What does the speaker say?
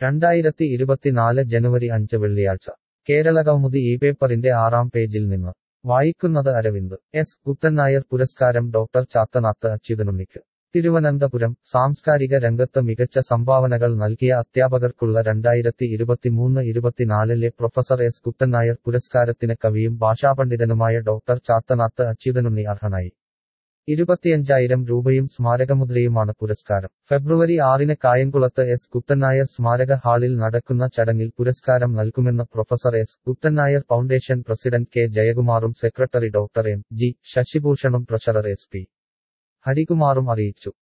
രണ്ടായിരത്തി ഇരുപത്തിനാല് ജനുവരി അഞ്ച് വെള്ളിയാഴ്ച കേരളകൗമുദി ഈ പേപ്പറിന്റെ ആറാം പേജിൽ നിന്ന് വായിക്കുന്നത് അരവിന്ദ് എസ് ഗുപ്തൻ നായർ പുരസ്കാരം ഡോക്ടർ ചാത്തനാത്ത് അച്യുതനുണ്ണിക്ക് തിരുവനന്തപുരം സാംസ്കാരിക രംഗത്ത് മികച്ച സംഭാവനകൾ നൽകിയ അധ്യാപകർക്കുള്ള രണ്ടായിരത്തി ഇരുപത്തിമൂന്ന് ഇരുപത്തിനാലിലെ പ്രൊഫസർ എസ് ഗുപ്തൻ നായർ പുരസ്കാരത്തിന് കവിയും ഭാഷാപണ്ഡിതനുമായ ഡോക്ടർ ചാത്തനാത്ത് അച്യുതനുണ്ണി അർഹനായി ഇരുപത്തിയഞ്ചായിരം രൂപയും സ്മാരകമുദ്രയുമാണ് പുരസ്കാരം ഫെബ്രുവരി ആറിന് കായംകുളത്ത് എസ് ഗുപ്തനായർ സ്മാരക ഹാളിൽ നടക്കുന്ന ചടങ്ങിൽ പുരസ്കാരം നൽകുമെന്ന് professor S Guptan Nair foundation president K ജയകുമാറും സെക്രട്ടറി ഡോക്ടർ എം ജി ശശിഭൂഷണും ട്രഷറർ എസ് പി ഹരികുമാറും അറിയിച്ചു